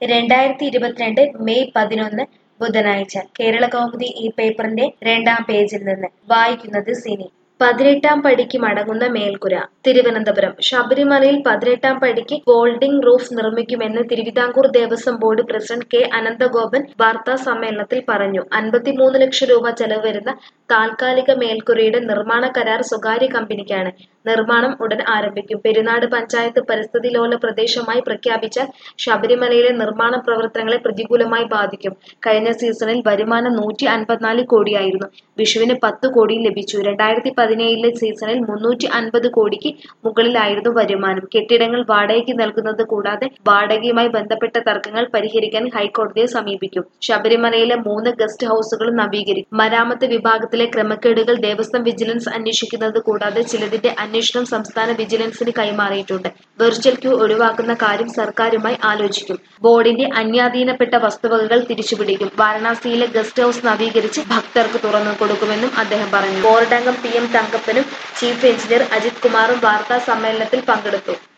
രണ്ടായിരത്തി ഇരുപത്തിരണ്ട് മെയ് പതിനൊന്ന് ബുധനാഴ്ച കേരള കൗമുദി ഈ പേപ്പറിന്റെ രണ്ടാം പേജിൽ നിന്ന് വായിക്കുന്നത് സിനി പതിനെട്ടാം പടിക്ക് മടങ്ങുന്ന മേൽക്കുര തിരുവനന്തപുരം ശബരിമലയിൽ പതിനെട്ടാം പടിക്ക് ഫോൾഡിംഗ് റൂഫ് നിർമ്മിക്കുമെന്ന് Thiruvithamkoor Devaswom board president K Ananthagopan വാർത്താ സമ്മേളനത്തിൽ പറഞ്ഞു അൻപത്തിമൂന്ന് ലക്ഷം രൂപ ചെലവ് വരുന്ന താൽക്കാലിക മേൽക്കുരയുടെ നിർമ്മാണ കരാർ സ്വകാര്യ കമ്പനിക്കാണ് നിർമ്മാണം ഉടൻ ആരംഭിക്കും പെരുന്നാട് പഞ്ചായത്ത് പരിസ്ഥിതി ലോല പ്രദേശമായി പ്രഖ്യാപിച്ചാൽ ശബരിമലയിലെ നിർമ്മാണ പ്രവർത്തനങ്ങളെ പ്രതികൂലമായി ബാധിക്കും കഴിഞ്ഞ സീസണിൽ വരുമാനം നൂറ്റി അൻപത്തിനാല് കോടിയായിരുന്നു വിഷുവിന് പത്ത് കോടി ലഭിച്ചു രണ്ടായിരത്തി പതിനേഴിലെ സീസണിൽ മുന്നൂറ്റി അൻപത് കോടിക്ക് മുകളിലായിരുന്നു വരുമാനം കെട്ടിടങ്ങൾ വാടകയ്ക്ക് നൽകുന്നത് കൂടാതെ വാടകയുമായി ബന്ധപ്പെട്ട തർക്കങ്ങൾ പരിഹരിക്കാൻ ഹൈക്കോടതിയെ സമീപിക്കും ശബരിമലയിലെ മൂന്ന് ഗസ്റ്റ് ഹൌസുകളും നവീകരിക്കും മരാമത്ത് വിഭാഗത്തിലെ ക്രമക്കേടുകൾ ദേവസ്വം വിജിലൻസ് അന്വേഷിക്കുന്നത് കൂടാതെ ചിലതിന്റെ അന്വേഷണം സംസ്ഥാന വിജിലൻസിന് കൈമാറിയിട്ടുണ്ട് വെർച്വൽ ക്യൂ ഒഴിവാക്കുന്ന കാര്യം സർക്കാരുമായി ആലോചിക്കും ബോർഡിന്റെ അന്യാധീനപ്പെട്ട വസ്തുവകകൾ തിരിച്ചുപിടിക്കും വാരണാസിയിലെ ഗസ്റ്റ് ഹൌസ് നവീകരിച്ച് ഭക്തർക്ക് തുറന്നു കൊടുക്കുമെന്നും അദ്ദേഹം പറഞ്ഞു ബോർഡ് അംഗം പി എം തങ്കപ്പനും ചീഫ് എഞ്ചിനീയർ അജിത് കുമാറും വാർത്താ സമ്മേളനത്തിൽ പങ്കെടുത്തു